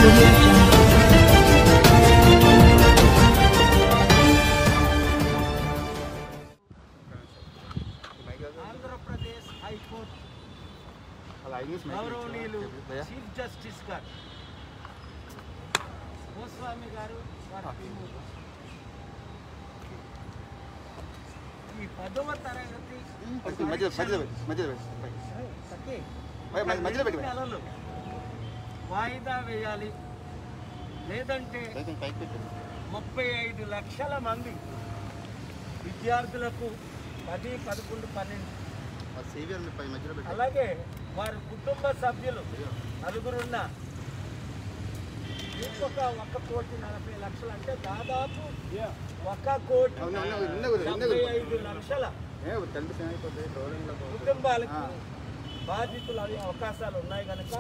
audio jungle. Andhra Pradesh high court గౌరవనీయులు chief justice గారు గోస్వామి గారు వారి టీము ఈ పదవ తరగతి మధ్యలో మధ్యలో మధ్యలో తగ్గి మధ్య- మధ్య- మధ్యలో పెట్టి రెండు నెలలు వాయిదా వేయాలి లేదంటే పైకి పెట్టు ముప్పై ఐదు లక్షల మంది విద్యార్థులకు పది పదకొండు పన్నెండు ఆ సేవియర్ని పై మధ్యలో పెట్టు అలాగే వారి కుటుంబ సభ్యులు నలుగురున్న ఇంకొక ఒక కోటి నలభై లక్షలు అంటే దాదాపు ఒక కోటి అవును, అవును, ఉన్నది, ఉన్నది. డెబ్బై ఐదు లక్షల ఏ తెలిసి అయిపోతుంది రోలింగ్లో కుటుంబాలకి బాధితులు అయ్యే అవకాశాలు ఉన్నాయి కనుక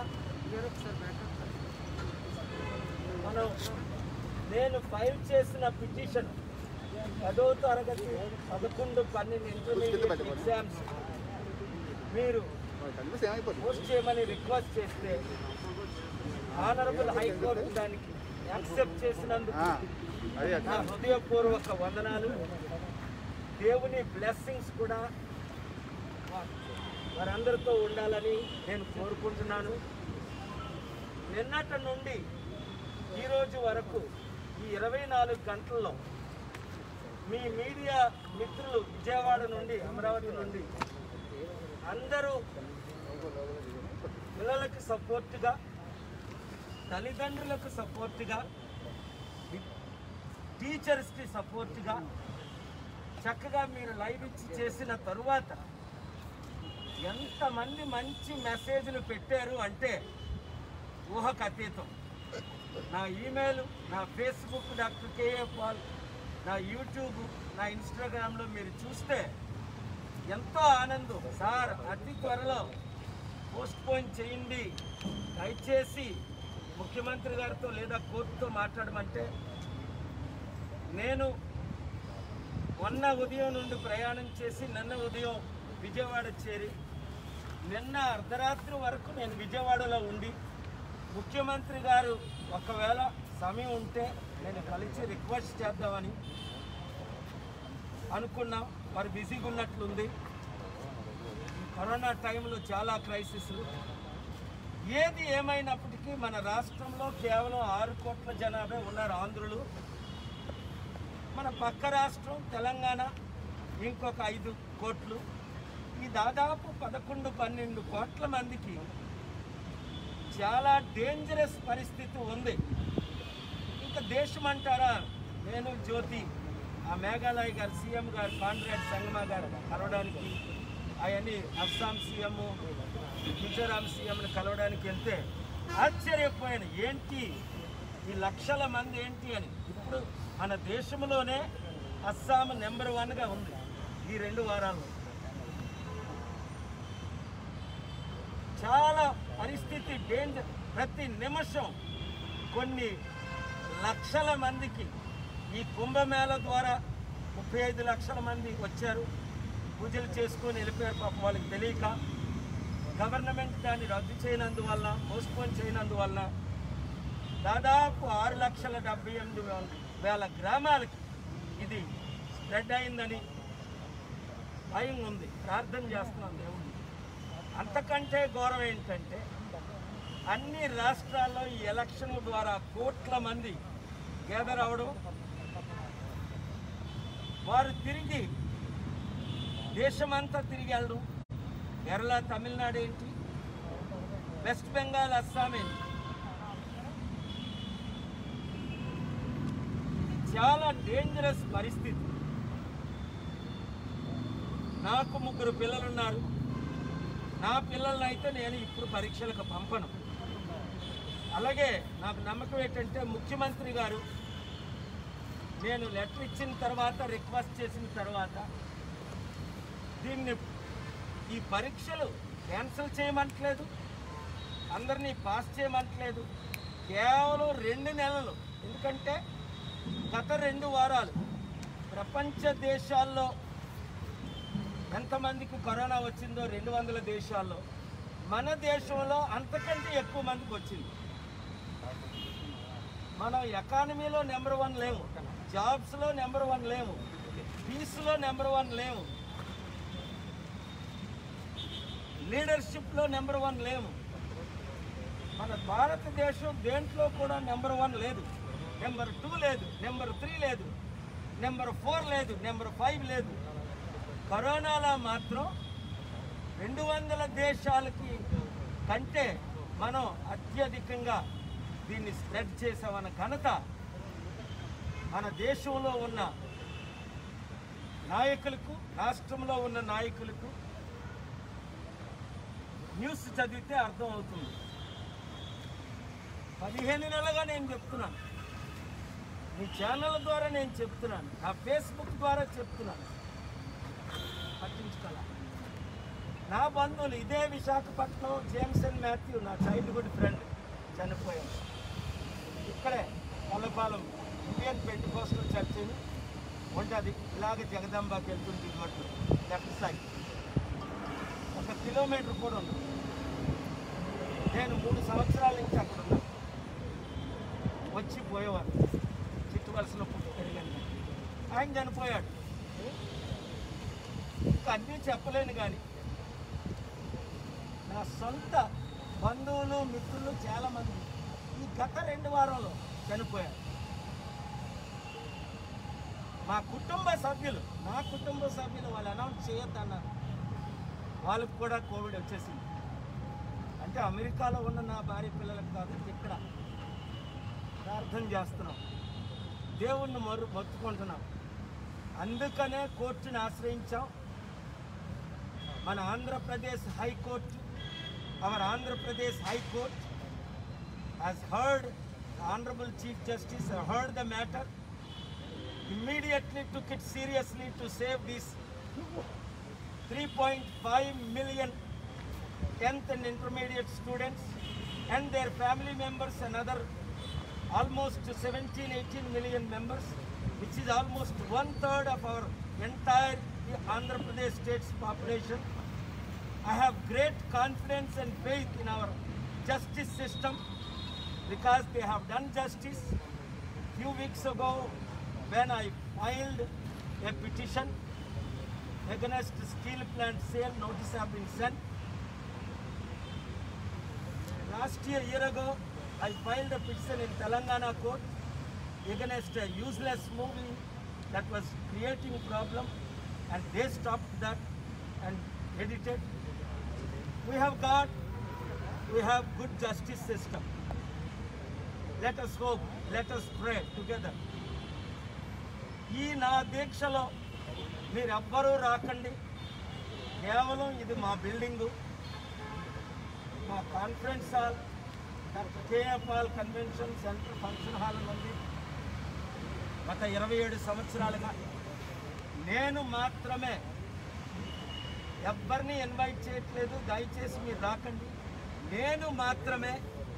మనం నేను ఫైల్ చేసిన పిటిషన్ పదో తరగతి పదకొండు పన్నెండు ఇంటర్మీడియట్ ఎగ్జామ్స్ మీరు తెలిసి ఏమైపోతుంది పోస్ట్ చేయమని రిక్వెస్ట్ చేస్తే ఆనరబుల్ హైకోర్టు దానికి యాక్సెప్ట్ చేసినందుకు ఆ, అదే నా హృదయపూర్వక వందనాలు దేవుని బ్లెస్సింగ్స్ కూడా వా- వారందరితో ఉండాలని నేను కోరుకుంటున్నాను నిన్నటి నుండి ఈరోజు వరకు ఈ ఇరవై నాలుగు గంటల్లో మీ మీడియా మిత్రులు విజయవాడ నుండి అమరావతి నుండి అందరూ పిల్లలకు సపోర్ట్గా తల్లిదండ్రులకు సపోర్ట్గా టీచర్స్కి సపోర్ట్గా చక్కగా మీరు లైవ్ ఇచ్చి చేసిన తరువాత ఎంతమంది మంచి మెసేజ్లు పెట్టారు అంటే ఊహకు అతీతం నా ఈమెయిల్ నా ఫేస్బుక్ డాక్టర్ కేఏ పాల్ నా యూట్యూబ్ నా ఇన్స్టాగ్రామ్లో మీరు చూస్తే ఎంతో ఆనందం సార్ అతి త్వరలో పోస్ట్ పోన్ చేయండి దయచేసి ముఖ్యమంత్రి గారితో లేదా కోర్టుతో మాట్లాడమంటే నేను మొన్న ఉదయం నుండి ప్రయాణం చేసి నిన్న ఉదయం విజయవాడ చేరి నిన్న అర్ధరాత్రి వరకు నేను విజయవాడలో ఉండి ముఖ్యమంత్రి గారు ఒకవేళ సమయం ఉంటే నేను కలిసి రిక్వెస్ట్ చేద్దామని అనుకున్నాం వారు బిజీగా ఉన్నట్లుంది ఈ కరోనా టైంలో చాలా క్రైసిస్ ఏది ఏమైనప్పటికీ మన రాష్ట్రంలో కేవలం ఆరు కోట్ల జనాభా ఉన్నారు ఆంధ్రులు మన పక్క రాష్ట్రం తెలంగాణ ఇంకొక ఐదు కోట్లు ఈ దాదాపు పదకొండు పన్నెండు కోట్ల మందికి చాలా డేంజరస్ పరిస్థితి ఉంది ఇంకా దేశం అంటారా నేను జ్యోతి ఆ మేఘాలయ గారు సీఎం గారు కాన్రాడ్ సంగమా గారు కలవడానికి అవన్నీ అస్సాం సీఎం మిజోరాం సీఎంని కలవడానికి వెళ్తే ఆశ్చర్యపోయాను ఏంటి ఈ లక్షల మంది ఏంటి అని ఇప్పుడు మన దేశంలోనే అస్సాం నెంబర్ వన్గా ఉంది ఈ రెండు వారాల్లో చాలా పరిస్థితి డేంజర్ ప్రతి నిమిషం కొన్ని లక్షల మందికి ఈ కుంభమేళ ద్వారా ముప్పై ఐదు లక్షల మంది వచ్చారు పూజలు చేసుకొని వెళ్ళిపోయారు పాపం వాళ్ళకి తెలియక గవర్నమెంట్ దాన్ని రద్దు చేయనందువల్ల పోస్ట్పోన్ చేయనందువల్ల దాదాపు ఆరు లక్షల డెబ్బై ఎనిమిది వేల వేల గ్రామాలకి ఇది స్ప్రెడ్ అయిందని భయం ఉంది ప్రార్థన చేస్తున్నాం దేవుడిని అంతకంటే ఘోరం ఏంటంటే అన్ని రాష్ట్రాల్లో ఈ ఎలక్షన్ ద్వారా కోట్ల మంది గ్యాదర్ అవడం వారు తిరిగి దేశమంతా తిరిగి వెళ్ళడం కేరళ తమిళనాడు ఏంటి వెస్ట్ బెంగాల్ అస్సాం ఏంటి చాలా డేంజరస్ పరిస్థితి నాకు ముగ్గురు పిల్లలున్నారు నా పిల్లల్ని అయితే నేను ఇప్పుడు పరీక్షలకు పంపను అలాగే నాకు నమ్మకం ఏంటంటే ముఖ్యమంత్రి గారు నేను లెటర్ ఇచ్చిన తర్వాత రిక్వెస్ట్ చేసిన తర్వాత దీన్ని ఈ పరీక్షలు క్యాన్సిల్ చేయమంటలేదు అందరినీ పాస్ చేయమంటలేదు కేవలం రెండు నెలలు ఎందుకంటే గత రెండు వారాలు ప్రపంచ దేశాల్లో ఎంతమందికి కరోనా వచ్చిందో రెండు వందల దేశాల్లో మన దేశంలో అంతకంటే ఎక్కువ మందికి వచ్చింది మనం ఎకానమీలో నెంబర్ వన్ లేము జాబ్స్లో నెంబర్ వన్ లేము పీస్లో నెంబర్ వన్ లేము లీడర్షిప్లో నెంబర్ వన్ లేము మన భారతదేశం దేంట్లో కూడా నెంబర్ వన్ లేదు నెంబర్ టూ లేదు నెంబర్ త్రీ లేదు నెంబర్ ఫోర్ లేదు నెంబర్ ఫైవ్ లేదు కరోనాలో మాత్రం రెండు వందల దేశాలకి కంటే మనం అత్యధికంగా దీన్ని స్ప్రెడ్ చేసామన్న ఘనత మన దేశంలో ఉన్న నాయకులకు రాష్ట్రంలో ఉన్న నాయకులకు న్యూస్ చదివితే అర్థం అవుతుంది పదిహేను నెలలుగా నేను చెప్తున్నాను మీ ఛానల్ ద్వారా నేను చెప్తున్నాను నా ఫేస్బుక్ ద్వారా చెప్తున్నాను పట్టించుకోలే నా బంధువులు ఇదే విశాఖపట్నం జేమ్స్ అండ్ మాథ్యూ నా చైల్డ్హుడ్ ఫ్రెండ్ చనిపోయాను ఇక్కడే పల్లపాలెం ఇండియన్ పెయింట్ కోస్టల్ చర్చిని ఉంటుంది ఇలాగ జగదాంబాకి వెళ్తుంది రోడ్డు లెఫ్ట్ సైడ్ ఒక కిలోమీటర్ కూడా ఉంది నేను మూడు సంవత్సరాల నుంచి అక్కడ ఉన్నాను వచ్చి పోయేవారు చిట్టు వలసలో పుట్టి పెరిగాను ఆయన చనిపోయాడు ఇంకా అన్నీ చెప్పలేను కానీ నా సొంత బంధువులు మిత్రులు చాలామంది ఈ గత రెండు వారంలో చనిపోయారు మా కుటుంబ సభ్యులు నా కుటుంబ సభ్యులు వాళ్ళు అనౌన్స్ చేయొద్దన్నారు వాళ్ళకు కూడా కోవిడ్ వచ్చేసింది అంటే అమెరికాలో ఉన్న నా భార్య పిల్లలకు కాదు ఇక్కడ ప్రార్థన చేస్తున్నాం దేవుణ్ణి మరు మొత్తుకుంటున్నాం అందుకనే కోర్టుని ఆశ్రయించాం మన Andhra Pradesh high court our Andhra Pradesh high court has heard the honorable chief justice uh, heard the matter immediately took it seriously to save these 3.5 million 10th and intermediate students and their family members and other almost 17 18 million members which is almost one third of our entire andhra pradesh state's population i have great confidence and faith in our justice system because they have done justice. Few weeks ago, when I filed a petition against steel plant sale, notice have been sent. Last year, year ago, I filed a petition in Telangana court against a useless movie that was creating problem, and they stopped that and edited. We have got, we have good justice system. Let us hope let us pray together ఈ నా దీక్షలో మీరెవ్వరూ రాకండి కేవలం ఇది మా building మా conference hall doctor K F hall convention centre function hall ఉంది గత ఇరవై ఏడు సంవత్సరాలుగా నేను మాత్రమే ఎవ్వరిని ఇన్వైట్ చేయట్లేదు దయచేసి మీరు రాకండి నేను మాత్రమే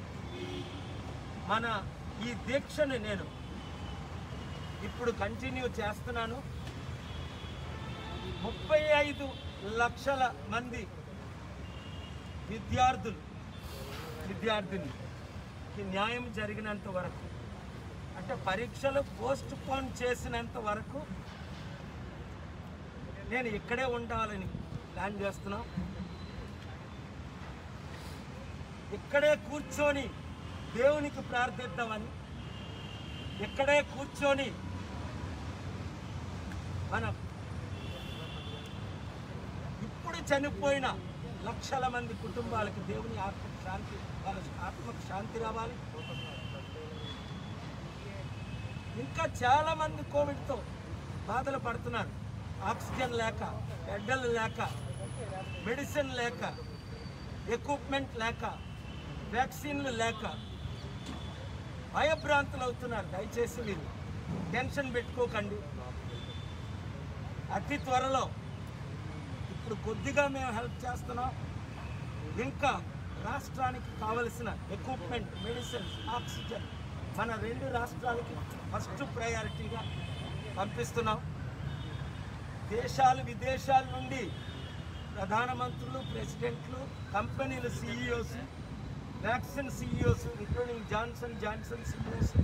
మన ఈ దీక్షను నేను ఇప్పుడు కంటిన్యూ చేస్తున్నాను ముప్పై ఐదు లక్షల మంది విద్యార్థులు విద్యార్థినులకి న్యాయం జరిగినంత వరకు అంటే పరీక్షలు పోస్ట్ పోన్ చేసినంత వరకు నేను ఇక్కడే ఉండాలని ప్లాన్ చేస్తున్నాం ఇక్కడే కూర్చొని దేవునికి ప్రార్థిద్దామని ఇక్కడే కూర్చొని మన ఇప్పుడు చనిపోయిన లక్షల మంది కుటుంబాలకు దేవుని ఆత్మకు శాంతి వాళ్ళ ఆత్మకు శాంతి రావాలి ఇంకా చాలా మంది కోవిడ్తో బాధలు పడుతున్నారు ఆక్సిజన్ లేక బెడ్డలు లేక మెడిసిన్ లేక ఎక్విప్మెంట్ లేక వ్యాక్సిన్లు లేక భయభ్రాంతులు అవుతున్నారు దయచేసి మీరు టెన్షన్ పెట్టుకోకండి అతి త్వరలో ఇప్పుడు కొద్దిగా మేము హెల్ప్ చేస్తున్నాం ఇంకా రాష్ట్రానికి కావలసిన ఎక్విప్మెంట్ మెడిసిన్స్ ఆక్సిజన్ మన రెండు రాష్ట్రాలకి ఫస్ట్ ప్రయారిటీగా పంపిస్తున్నాం దేశాలు విదేశాల నుండి ప్రధానమంత్రులు ప్రెసిడెంట్లు కంపెనీల CEOs vaccine CEOs including Johnson Johnson CEOs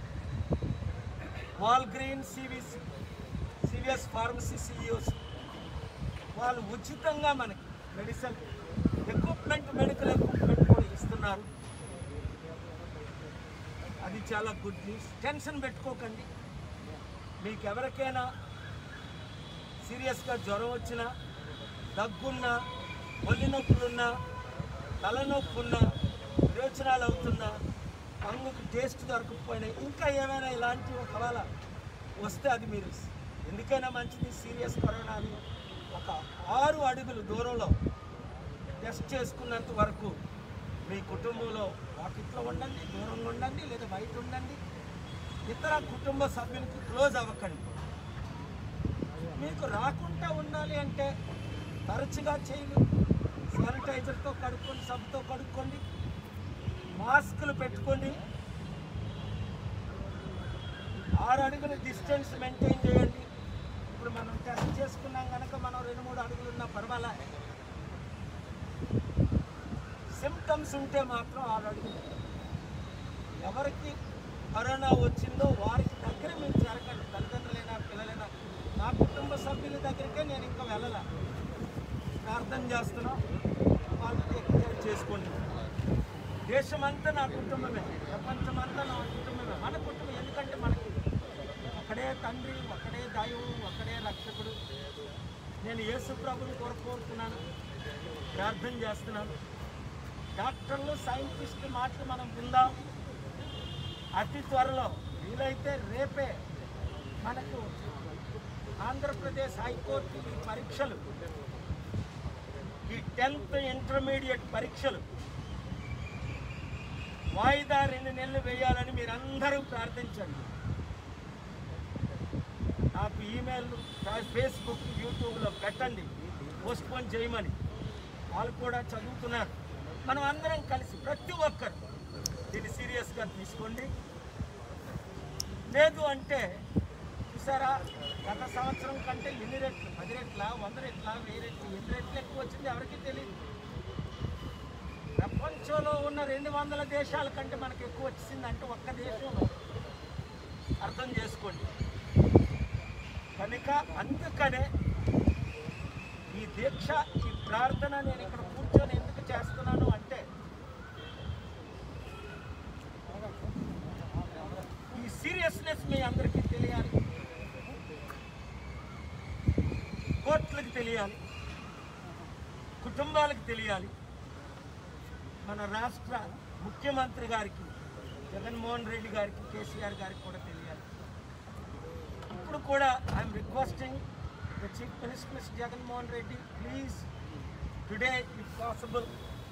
Walgreen CVS CVS pharmacy CEOs వాళ్ళు ఉచితంగా మనకి మెడిసిన్ ఎక్విప్మెంట్ మెడికల్ ఎక్విప్మెంట్ కూడా ఇస్తున్నారు అది చాలా గుడ్ న్యూస్ టెన్షన్ పెట్టుకోకండి మీకు ఎవరికైనా సీరియస్గా జ్వరం వచ్చినా దగ్గున్నా ఒళ్ళు నొప్పులున్నా తలనొప్పి ఉన్నా విరోచనాలు అవుతున్నా పంగుకు టేస్ట్ దొరకకపోయినా ఇంకా ఏమైనా ఇలాంటి ఒకవేళ వస్తే అది మీరు ఎందుకైనా మంచిది సీరియస్ కరోనా అని ఒక ఆరు అడుగులు దూరంలో టెస్ట్ చేసుకున్నంత వరకు మీ కుటుంబంలో వాకిట్లో ఉండండి దూరంగా ఉండండి లేదా బయట ఉండండి ఇతర కుటుంబ సభ్యులకి క్లోజ్ అవ్వకండి మీకు రాకుండా ఉండాలి అంటే తరచుగా చేయండి శానిటైజర్తో కడుక్కోండి సబ్బుతో కడుక్కోండి మాస్కులు పెట్టుకోండి ఆరు అడుగుల డిస్టెన్స్ మెయింటైన్ చేయండి ఇప్పుడు మనం టెస్ట్ చేసుకున్నాం కనుక మనం రెండు మూడు అడుగులు ఉన్నా పర్వాలే సిమ్టమ్స్ ఉంటే మాత్రం ఆరు అడుగులు ఎవరికి కరోనా వచ్చిందో వారికి దగ్గర మీరు చేరకండి తల్లిదండ్రులైనా పిల్లలైనా నా కుటుంబ సభ్యుల దగ్గరికే నేను ఇంకా వెళ్ళాల ప్రార్థన చేస్తున్నా వాళ్ళకి ఎంకరేజ్ చేసుకోండి దేశమంతా నా కుటుంబమే ప్రపంచమంతా నా కుటుంబమే మన కుటుంబం ఎందుకంటే మనకి ఒకడే తండ్రి ఒకడే దైవం ఒకడే రక్షకుడు నేను యేసు ప్రభుని కొరకు కోరుతున్నాను ప్రార్థన చేస్తున్నాను డాక్టర్లు సైంటిస్టుల మాటలు మనం విందాం అతి త్వరలో వీలైతే రేపే మనకు ఆంధ్రప్రదేశ్ హైకోర్టు ఈ పరీక్షలు ఈ టెన్త్ ఇంటర్మీడియట్ పరీక్షలు వాయిదా రెండు నెలలు వేయాలని మీరందరూ ప్రార్థించండి నాకు ఈమెయిల్ ఫేస్బుక్ యూట్యూబ్లో పెట్టండి పోస్ట్పోన్ చేయమని వాళ్ళు కూడా చదువుతున్నారు మనం అందరం కలిసి ప్రతి ఒక్కరు దీన్ని సీరియస్గా తీసుకోండి లేదు అంటే చూసారా గత సంవత్సరం కంటే ఎన్ని రెట్లు పది రెట్ల వంద రెట్ల వెయ్యి రెట్లు ఎన్ని రెట్లు ఎక్కువ వచ్చింది ఎవరికి తెలియదు ప్రపంచంలో ఉన్న రెండు వందల దేశాల కంటే మనకు ఎక్కువ వచ్చింది అంటే ఒక్క దేశంలో అర్థం చేసుకోండి కనుక అందుకనే ఈ దీక్ష ఈ ప్రార్థన నేను ఇక్కడ కూర్చొని ఎందుకు చేస్తున్నాను అంటే ఈ సీరియస్నెస్ మీ అందరికీ తెలియాలి కోర్టులకు తెలియాలి కుటుంబాలకు తెలియాలి మన రాష్ట్ర ముఖ్యమంత్రి గారికి జగన్మోహన్ రెడ్డి గారికి కేసీఆర్ గారికి కూడా తెలియాలి ఇప్పుడు కూడా I'm requesting the chief minister mister Jaganmohan Reddy please today if possible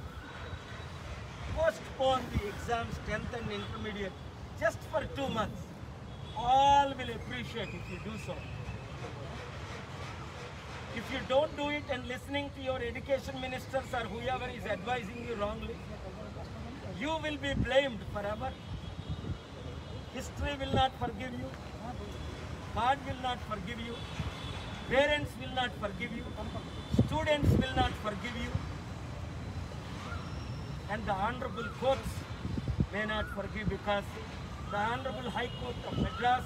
postpone the exams 10th and intermediate just for two months. All will appreciate if you do so. If you don't do it and listening to your education ministers or whoever is advising you wrongly, you will be blamed forever. History will not forgive you. God will not forgive you. Parents will not forgive you. Students will not forgive you and the honorable courts may not forgive because the honorable high court of madras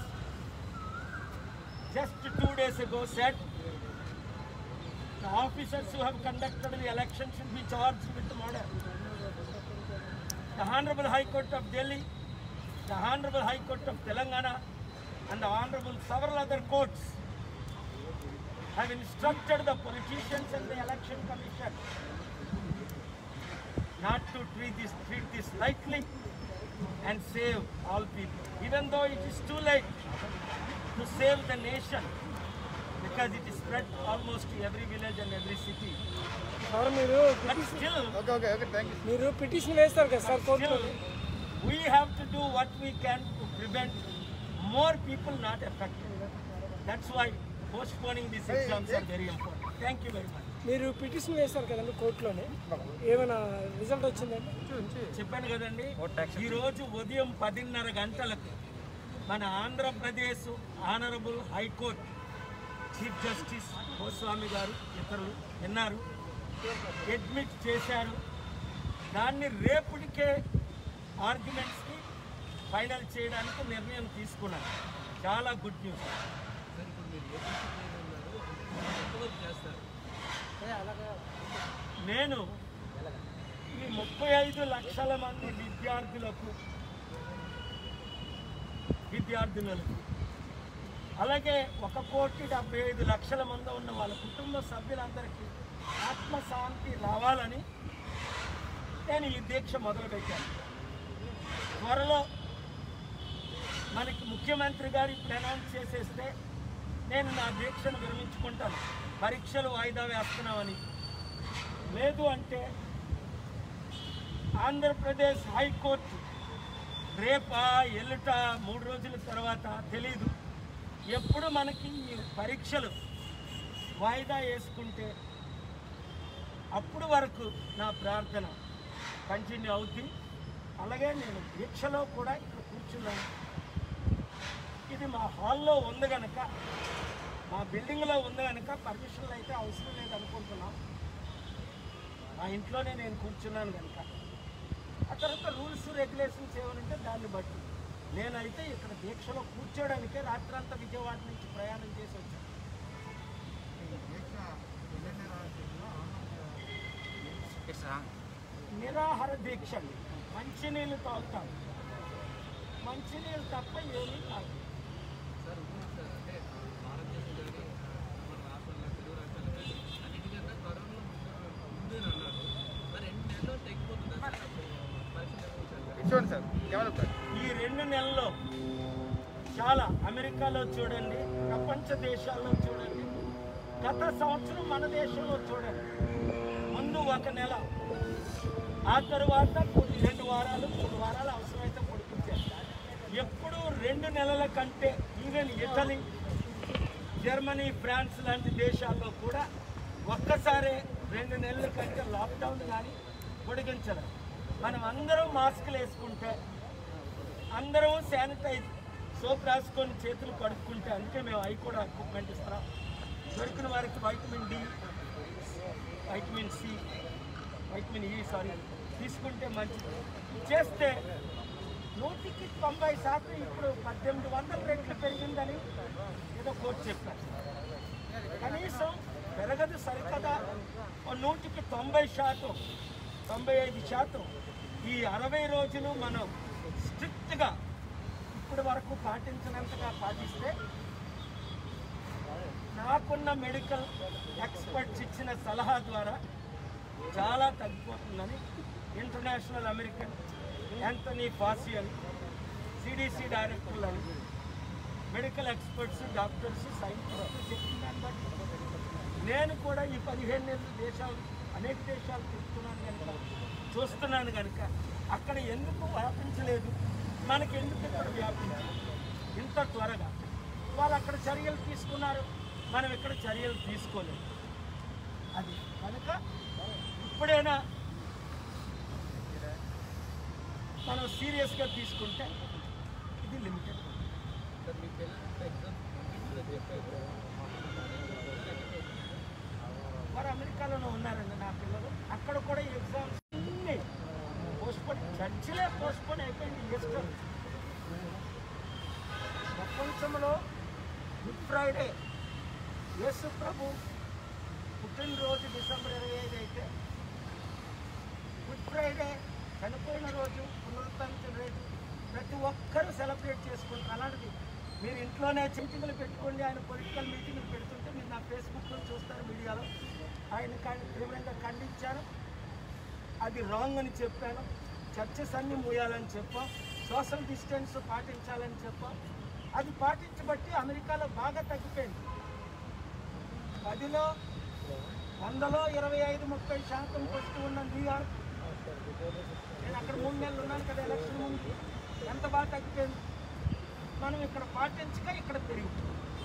just two days ago said the officers who have conducted the election should be charged with murder the honorable high court of delhi the honorable high court of telangana and the honorable several other courts have instructed the politicians and the election commission not to treat this, treat this lightly and save all people. Even though it is too late to save the nation because it is spread almost to every village and every city. Sir మీరు But still, okay okay okay thank you మీరు petition వేస్తారు కదా sir కోర్టులో still, we have to do what we can to prevent more people not affected. That's why postponing these exams are very important. Thank you very much. మీరు petition వేస్తారు కదండి కోర్టులోనే ఏమైనా result వచ్చిందండి చెప్పాను కదండి ఈ రోజు ఉదయం పదిన్నర గంటలకు మన Andhra Pradesh honourable high court chief justice Goswami గారు ఇతరులు విన్నారు అడ్మిట్ చేశారు దాన్ని రేపుడికే ఆర్గ్యుమెంట్స్కి ఫైనల్ చేయడానికి నిర్ణయం తీసుకున్నాను చాలా గుడ్ న్యూస్ నేను ఈ ముప్పై ఐదు లక్షల మంది విద్యార్థులకు విద్యార్థినులకు అలాగే ఒక కోటి డెబ్బై ఐదు లక్షల మంది ఉన్న వాళ్ళ కుటుంబ సభ్యులందరికీ ఆత్మశాంతి రావాలని నేను ఈ దీక్ష మొదలుపెట్టాను త్వరలో మనకి ముఖ్యమంత్రి గారు ఇప్పుడు అనౌన్స్ చేసేస్తే నేను నా దీక్షను విరమించుకుంటాను పరీక్షలు వాయిదా వేస్తున్నామని లేదు అంటే ఆంధ్రప్రదేశ్ హైకోర్టు రేపా ఎల్లుట మూడు రోజుల తర్వాత తెలీదు ఎప్పుడు మనకి ఈ పరీక్షలు వాయిదా వేసుకుంటే అప్పుడు వరకు నా ప్రార్థన కంటిన్యూ అవుతుంది అలాగే నేను దీక్షలో కూడా ఇక్కడ కూర్చున్నాను ఇది మా హాల్లో ఉంది కనుక మా బిల్డింగ్లో ఉంది కనుక పర్మిషన్లు అయితే అవసరం లేదు అనుకుంటున్నాం మా ఇంట్లోనే నేను కూర్చున్నాను కనుక ఆ తర్వాత రూల్స్ రెగ్యులేషన్స్ ఏమనంటే దాన్ని బట్టి నేనైతే ఇక్కడ దీక్షలో కూర్చోడానికే రాత్రంతా విజయవాడ నుంచి ప్రయాణం చేసి వచ్చాను నిరాహార దీక్ష అండి మంచినీళ్ళు తాగుతాం మంచినీళ్ళు తప్ప ఏమీ తాగు ఇచ్చుకోండి సార్ కేవలం సార్ ఈ రెండు నెలల్లో చాలా అమెరికాలో చూడండి ప్రపంచ దేశాల్లో చూడండి గత సంవత్సరం మన దేశంలో చూడండి ముందు ఒక నెల ఆ తరువాత కొన్ని రెండు వారాలు మూడు వారాలు అవసరమైతే పొడిపించారు ఎప్పుడు రెండు నెలల కంటే ఈవెన్ ఇటలీ జర్మనీ ఫ్రాన్స్ లాంటి దేశాల్లో కూడా ఒక్కసారే రెండు నెలల కంటే లాక్డౌన్ కానీ పొడిగించలేదు మనం అందరం మాస్కులు వేసుకుంటే అందరం శానిటైజ్ సోప్ రాసుకొని చేతులు కడుక్కుంటే అందుకే మేము అవి కూడా ఎక్విప్మెంట్ ఇస్తున్నాం దొరికిన వారికి vitamin D vitamin C vitamin E సారీ తీసుకుంటే మంచిది చేస్తే నూటికి తొంభై శాతం ఇప్పుడు పద్దెనిమిది వందల రెట్లు పెరిగిందని ఏదో కోర్టు చెప్పారు కనీసం పెరగదు సరికదా ఓ నూటికి తొంభై శాతం తొంభై ఐదు శాతం ఈ అరవై రోజులు మనం స్ట్రిక్ట్గా ఇప్పటి వరకు పాటించినంతగా పాటిస్తే నాకున్న మెడికల్ ఎక్స్పర్ట్స్ ఇచ్చిన సలహా ద్వారా చాలా తగ్గిపోతుందని ఇంటర్నేషనల్ అమెరికన్ యాంథనీ ఫాసి అని సిడిసి డైరెక్టర్లు అని మెడికల్ ఎక్స్పర్ట్స్ డాక్టర్స్ సైంటిస్టులు చెప్పిన దాన్ని బట్టి నేను కూడా ఈ పదిహేను నెలలు దేశాలు అనేక దేశాలు తిరుగుతున్నాను కనుక చూస్తున్నాను కనుక అక్కడ ఎందుకు వ్యాపించలేదు మనకి ఎందుకు ఇక్కడ వ్యాపించలేదు ఇంత త్వరగా వాళ్ళు అక్కడ చర్యలు తీసుకున్నారు మనం ఇక్కడ చర్యలు తీసుకోలేదు అది కనుక ఇప్పుడైనా మనం సీరియస్గా తీసుకుంటే ఇది లిమిటెడ్ వారు అమెరికాలోనే ఉన్నారండి నా పిల్లలు అక్కడ కూడా ఎగ్జామ్స్ అన్ని పోస్ట్పోన్ చర్చిలే పోస్ట్పోన్ అయిపోయింది ఈస్టర్ ప్రపంచంలో గుడ్ ఫ్రైడే యేసు ప్రభు పుట్టినరోజు డిసెంబర్ ఇరవై ఐదు అయితే గుడ్ ఫ్రైడే చనిపోయిన రోజు పునరుద్ధరించిన రోజు ప్రతి ఒక్కరూ సెలబ్రేట్ చేసుకుంటారు అలాంటిది మీరు ఇంట్లోనే మీటింగ్లు పెట్టుకోండి ఆయన పొలిటికల్ మీటింగ్లు పెడుతుంటే మీరు నా ఫేస్బుక్లో చూస్తారు మీడియాలో ఆయన ఖండి- తీవ్రంగా ఖండించాను అది రాంగ్ అని చెప్పాను చర్చెస్ అన్ని మూయాలని చెప్పాం సోషల్ డిస్టెన్స్ పాటించాలని చెప్పాం అది పాటించబట్టి అమెరికాలో బాగా తగ్గిపోయింది పదిలో వందలో ఇరవై ఐదు ముప్పై శాతం పొస్తూ ఉన్న న్యూయార్క్ నేను అక్కడ మూడు నెలలు ఉన్నాను కదా ఎలక్షన్ ముందు ఎంత బాగా తగ్గిపోయింది మనం ఇక్కడ పాటించక ఇక్కడ పెరిగింది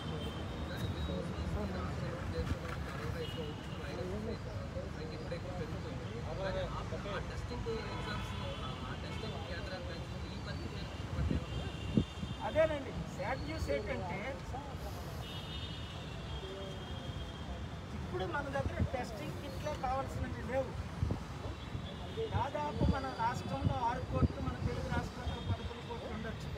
అదేనండి సాడ్ న్యూస్ ఏంటంటే ఇప్పుడు మన దగ్గర టెస్టింగ్ కిట్లే కావాల్సినవి లేవు దాదాపు మన రాష్ట్రంలో ఆరు కోట్లు మన తెలుగు రాష్ట్రాల్లో పదకొండు కోట్లు ఉండొచ్చు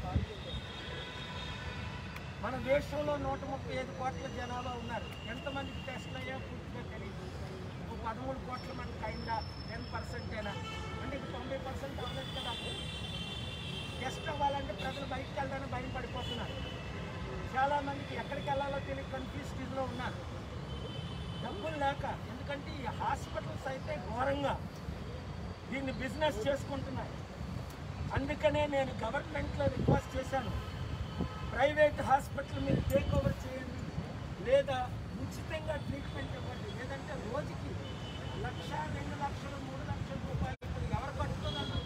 మన దేశంలో నూట ముప్పై ఐదు కోట్ల జనాభా ఉన్నారు ఎంతమందికి టెస్ట్లు అయ్యా పూర్తిగా తెలియదు ఒక పదమూడు కోట్ల మందికి అయిందా టెన్ పర్సెంటేనా అంటే ఇది తొంభై పర్సెంట్ అవ్వలేదు కదా టెస్ట్ అవ్వాలంటే ప్రజలు బయటకు వెళ్ళడానికి భయం పడిపోతున్నారు చాలా మందికి ఎక్కడికి వెళ్ళాలో తెలియక కన్ఫ్యూజ్ స్థితిలో ఉన్నారు డబ్బులు లేక ఎందుకంటే ఈ హాస్పిటల్స్ అయితే ఘోరంగా దీన్ని బిజినెస్ చేసుకుంటున్నాయి అందుకనే నేను గవర్నమెంట్లో రిక్వెస్ట్ చేశాను ప్రైవేట్ హాస్పిటల్ మీరు టేక్ ఓవర్ చేయండి లేదా ఉచితంగా ట్రీట్మెంట్ ఇవ్వండి లేదంటే రోజుకి లక్ష రెండు లక్షలు మూడు లక్షల రూపాయలు ఇప్పుడు ఎవరు కట్టుకోగలరు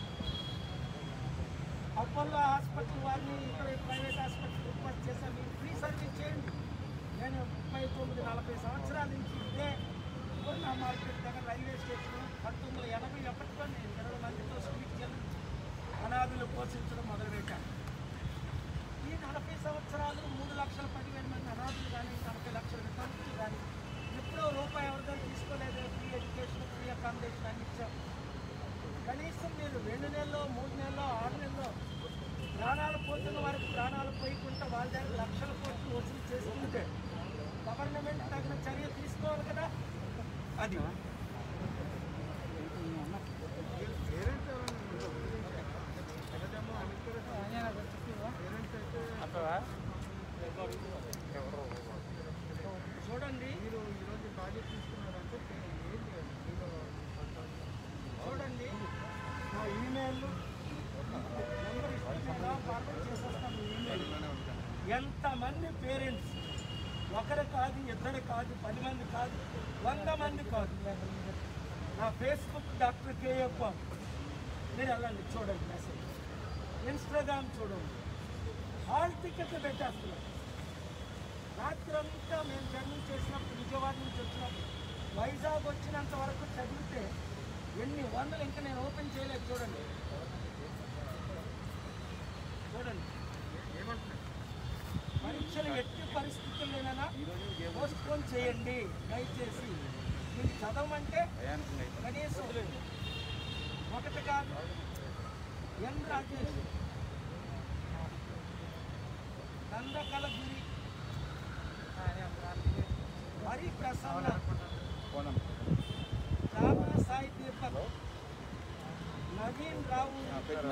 అపోలో హాస్పిటల్ వారిని ఇక్కడ ప్రైవేట్ హాస్పిటల్ రిక్వెస్ట్ చేశాను మీరు ఫ్రీ సర్వీస్ చేయండి నేను ముప్పై తొమ్మిది నలభై సంవత్సరాల నుంచి ఇదే పూర్ణ మార్కెట్ దగ్గర రైల్వే స్టేషన్ పంతొమ్మిది వందల ఎనభై ఒకటిలో నేను ఇరవై మందితో స్ట్రీట్ కెళ్ళి అనాథులు పోషించడం మొదలుపెట్టాను ఈ నలభై సంవత్సరాలు మూడు లక్షల పదివేల మంది అనాథులు కానీ నలభై లక్షల వితంతులు కానీ ఎప్పుడో రూపాయి ఎవరితో తీసుకోలేదు ఫ్రీ ఎడ్యుకేషన్ ఫ్రీ అకామిడేషన్ అని ఇచ్చాం కనీసం మీరు రెండు నెలల్లో మూడు నెలల్లో ఆరు నెలల్లో ప్రాణాలు పోతున్న వారికి ప్రాణాలు పోయకుండా వాళ్ళ దగ్గర లక్షల కోట్లు వసూలు చేసుకుంటే గవర్నమెంట్ తగిన చర్య తీసుకోవాలి కదా అది పేరెంట్స్ చూడండి మీరు ఈరోజు ప్రాజెక్ట్ తీసుకున్నారంటే ఏంటి అది? మీరు చూడండి మా ఈమెయిల్ నెంబర్ ఇస్తున్నా ఫార్వర్డ్ చేసేస్తాం మీ ఈమెయిల్ ఎంతమంది పేరెంట్స్ ఒకరు కాదు ఇద్దరు కాదు పది మంది కాదు వంద మంది కాదు నా ఫేస్బుక్ డాక్టర్ కేఎఫ్ మీరు వెళ్ళండి చూడండి మెసేజ్ ఇన్స్టాగ్రామ్ చూడండి హాల్ టికెట్లు పెట్టేస్తున్నాం రాత్రంతా మేము జర్నీ చేసినప్పుడు విజయవాడ నుంచి వచ్చినప్పుడు వైజాగ్ వచ్చినంత వరకు చదివితే ఎన్ని వందలు ఇంకా నేను ఓపెన్ చేయలేదు చూడండి చూడండి ఏమంటున్నారు పరీక్షలు ఎట్టి పరిస్థితుల్లోనైనా పోస్ట్ పోన్ చేయండి దయచేసి మీకు చదవమంటే కనీసం ఒకటి కాదు ఎన్ రాజేష్ నందకల గురి హరి ప్రసన్న రామ సాయి దీపక్ నవీన్ రావు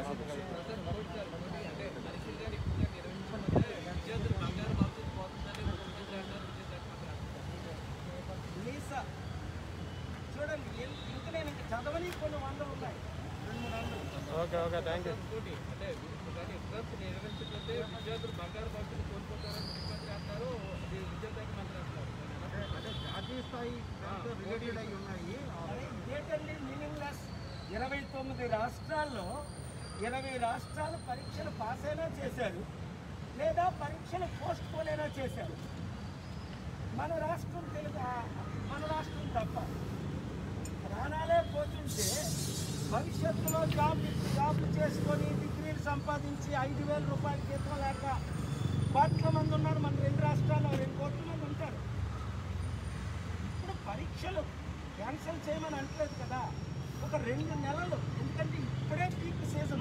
లీసా చూడండి ఎన్- ఇంకా నేను ఇంకా చదవని కొన్ని వందలు ఉన్నాయి రెండు మూడు వందలు ఓకే ఓకే థ్యాంక్ యూ అంటే ఇప్పుడు కానీ ఎగ్జామ్స్ నిర్వహించకపోతే విద్యార్థులు బంగారు భవిష్యత్తు కోల్పోతారని ముఖ్యమంత్రి అంటారు అది విద్యాశాఖ మంత్రి అంటారు అంటే జాతీయ స్థాయి దాంతో రిలేటెడ్ అయి ఉన్నాయి అరే ఇదేంటండి మీనింగ్లెస్ ఇరవై తొమ్మిది రాష్ట్రాల్లో ఇరవై రాష్ట్రాలు పరీక్షలు పాస్ అయినా చేశారు లేదా పరీక్షలు పోస్ట్ పోన్ అయినా చేశారు మన రాష్ట్రం తెలుగు ఆ- మన రాష్ట్రం తప్ప ప్రాణాలే పోతుంటే భవిష్యత్తులో జాబ్ జాబ్లు చేసుకొని డిగ్రీలు సంపాదించి ఐదు వేల రూపాయల జీతం లేక కోట్ల మంది ఉన్నారు మన రెండు రాష్ట్రాల్లో రెండు కోట్ల మంది ఉంటారు ఇప్పుడు పరీక్షలు క్యాన్సిల్ చేయమని అంటలేదు కదా ఒక రెండు నెలలు ఎందుకంటే ఇప్పుడే పీక్ సీజన్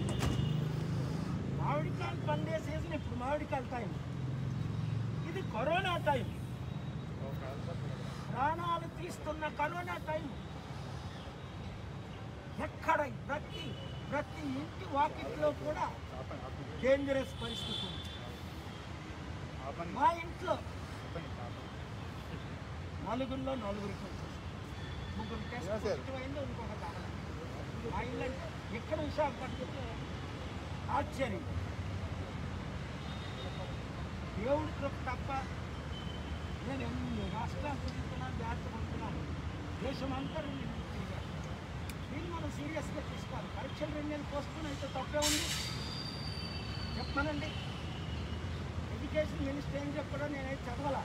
మామిడికాయలు పండే సీజన్ ఇప్పుడు మామిడికాయల టైం ఇది కరోనా టైం ప్రాణాలు తీస్తున్న కరోనా టైం ఎక్కడ ప్రతి ప్రతి ఇంటి వాకిట్లో కూడా డేంజరస్ పరిస్థితి ఉంది మా ఇంట్లో నలుగురిలో నలుగురికి వచ్చేసింది. ముగ్గురు టెస్ట్ పాజిటివ్ అయింది ఇంకొకటి అవ్వలేదు. మా ఇల్లు అంటే ఎక్కడ విశాఖపట్నంలో ఆశ్చర్యం దేవుడి కృప తప్ప నేను ఎన్ని రాష్ట్రాలు తిరుగుతున్నాను జాగ్రత్త పడుతున్నాను దేశం అంతా రెండు నెలలు తిరిగాను. దీన్ని మనం సీరియస్గా తీసుకోవాలి పరీక్షలు రెండు నెలలు పోస్ట్పోన్ అయితే తప్పే ఉంది చెప్పమనండి ఎడ్యుకేషన్ మినిస్టర్ ఏం చెప్పడో నేనైతే చదవాలా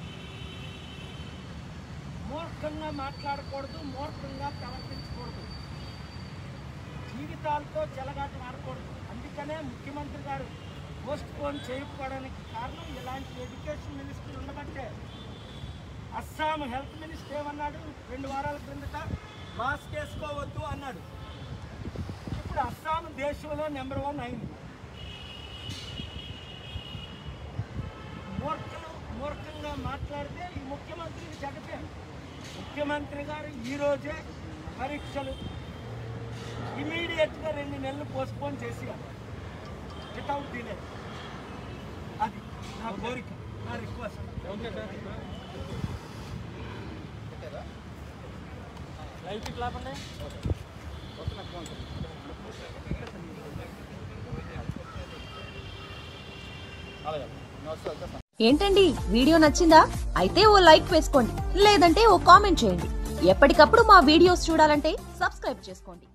మూర్ఖంగా మాట్లాడకూడదు మూర్ఖంగా ప్రవర్తించకూడదు జీవితాలతో చెలగాట ఆడకూడదు అందుకనే ముఖ్యమంత్రి గారు పోస్ట్ పోన్ చేయకపోవడానికి కారణం ఇలాంటి ఎడ్యుకేషన్ మినిస్టర్ ఉండబట్టే అస్సాం హెల్త్ మినిస్టర్ ఏమన్నాడు రెండు వారాల క్రిందట మాస్క్ వేసుకోవద్దు అన్నాడు ఇప్పుడు అస్సాం దేశంలో నెంబర్ వన్ అయింది మూర్ఖలు మూర్ఖంగా మాట్లాడితే ఈ ముఖ్యమంత్రికి జగతే ముఖ్యమంత్రి గారు ఈరోజే పరీక్షలు ఇమీడియట్గా రెండు నెలలు పోస్ట్పోన్ చేసి వితౌట్ డిలే అది నా కోరిక నా రిక్వెస్ట్ ఏంటండి వీడియో నచ్చిందా అయితే ఓ లైక్ వేసుకోండి లేదంటే ఓ కామెంట్ చేయండి ఎప్పటికప్పుడు మా వీడియోస్ చూడాలంటే సబ్స్క్రైబ్ చేసుకోండి